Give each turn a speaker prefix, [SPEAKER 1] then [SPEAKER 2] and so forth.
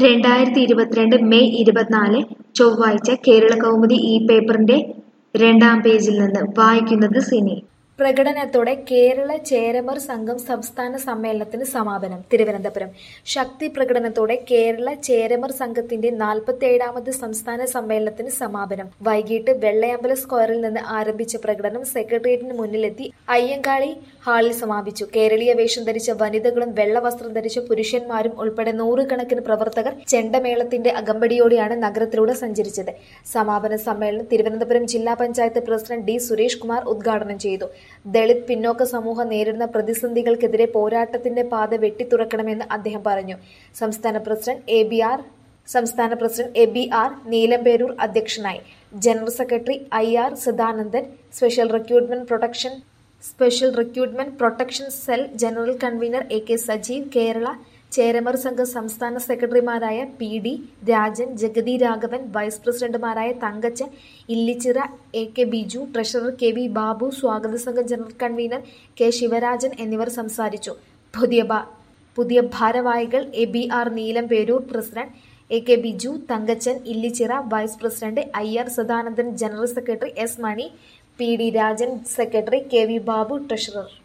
[SPEAKER 1] രണ്ടായിരത്തി ഇരുപത്തിരണ്ട് മെയ് ഇരുപത്തിനാല് ചൊവ്വാഴ്ച കേരള കൗമുദി ഈ പേപ്പറിന്റെ രണ്ടാം പേജിൽ നിന്ന് വായിക്കുന്നത് സിനി
[SPEAKER 2] പ്രകടനത്തോടെ കേരള ചേരമർ സംഘം സംസ്ഥാന സമ്മേളനത്തിന് സമാപനം തിരുവനന്തപുരം ശക്തി പ്രകടനത്തോടെ കേരള ചേരമർ സംഘത്തിന്റെ നാൽപ്പത്തിയേഴാമത് സംസ്ഥാന സമ്മേളനത്തിന് സമാപനം വൈകിട്ട് വെള്ളയമ്പല സ്ക്വയറിൽ നിന്ന് ആരംഭിച്ച പ്രകടനം സെക്രട്ടേറിയറ്റിന് മുന്നിലെത്തി അയ്യങ്കാളി ഹാളിൽ സമാപിച്ചു കേരളീയ വേഷം ധരിച്ച വനിതകളും വെള്ള വസ്ത്രം ധരിച്ച പുരുഷന്മാരും ഉൾപ്പെടെ നൂറുകണക്കിന് പ്രവർത്തകർ ചെണ്ടമേളത്തിന്റെ അകമ്പടിയോടെയാണ് നഗരത്തിലൂടെ സഞ്ചരിച്ചത് സമാപന സമ്മേളനം തിരുവനന്തപുരം ജില്ലാ പഞ്ചായത്ത് പ്രസിഡന്റ് ഡി സുരേഷ് കുമാർ ഉദ്ഘാടനം ചെയ്തു ദളിത് പിന്നോക്ക സമൂഹം നേരിടുന്ന പ്രതിസന്ധികൾക്കെതിരെ പോരാട്ടത്തിന്റെ പാത വെട്ടിത്തുറക്കണമെന്ന് അദ്ദേഹം പറഞ്ഞു സംസ്ഥാന പ്രസിഡന്റ് എ ബി ആർ സംസ്ഥാന president A B R Neelamperoor അധ്യക്ഷനായി general secretary I R Sadanandan special recruitment protection special recruitment protection cell general convener A K Sajeev Kerala Cheramar Sangham സംസ്ഥാന സെക്രട്ടറിമാരായ P D Rajan Jagathi Raghavan vice പ്രസിഡന്റുമാരായ Thankachan Illichira A K Biju treasurer K V Babu സ്വാഗത സംഘം general convener K Sivarajan എന്നിവർ സംസാരിച്ചു പുതിയ ഭാ- പുതിയ ഭാരവാഹികൾ A B R Neelam Peroor president A K Biju Thankachan Illichira vice president I R Sadanandan general secretary S Mani P D Rajan secretary K V Babu treasurer